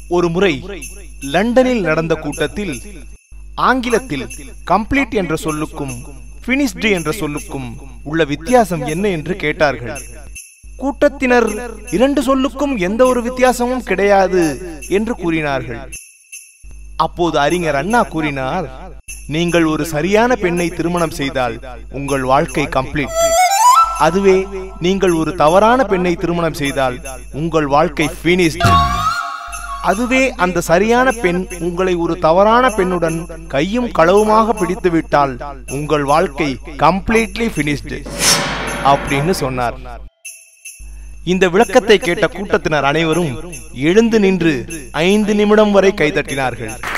ஒரு முறை லண்டனில் நடந்த கூட்டத்தில் ஆங்கிலத்தில் கம்ப்ளீட் என்ற சொல்லுக்கும் பினிஷ்டு என்ற சொல்லுக்கும் உள்ள வித்தியாசம் என்ன என்று கேட்டார்கள் கூட்டத்தினர் இரண்டு சொல்லுக்கும் எந்த ஒரு வித்தியாசமும் கிடையாது என்று கூறினார்கள் அப்போது அறிஞர் அண்ணா கூறினார் நீங்கள் ஒரு சரியான பெண்ணை திருமணம் செய்தால் உங்கள் வாழ்க்கை கம்ப்ளீட் அதுவே நீங்கள் ஒரு தவறான பெண்ணை திருமணம் செய்தால் உங்கள் வாழ்க்கை பினிஷ்டு அதுவே அந்த சரியான பெண் உங்களை ஒரு தவறான பெண்ணுடன் கையும் களவுமாக பிடித்து விட்டால் உங்கள் வாழ்க்கை கம்ப்ளீட்லி பினிஷ்டு அப்படின்னு சொன்னார் இந்த விளக்கத்தை கேட்ட கூட்டத்தினர் அனைவரும் எழுந்து நின்று ஐந்து நிமிடம் வரை கைதட்டினார்கள்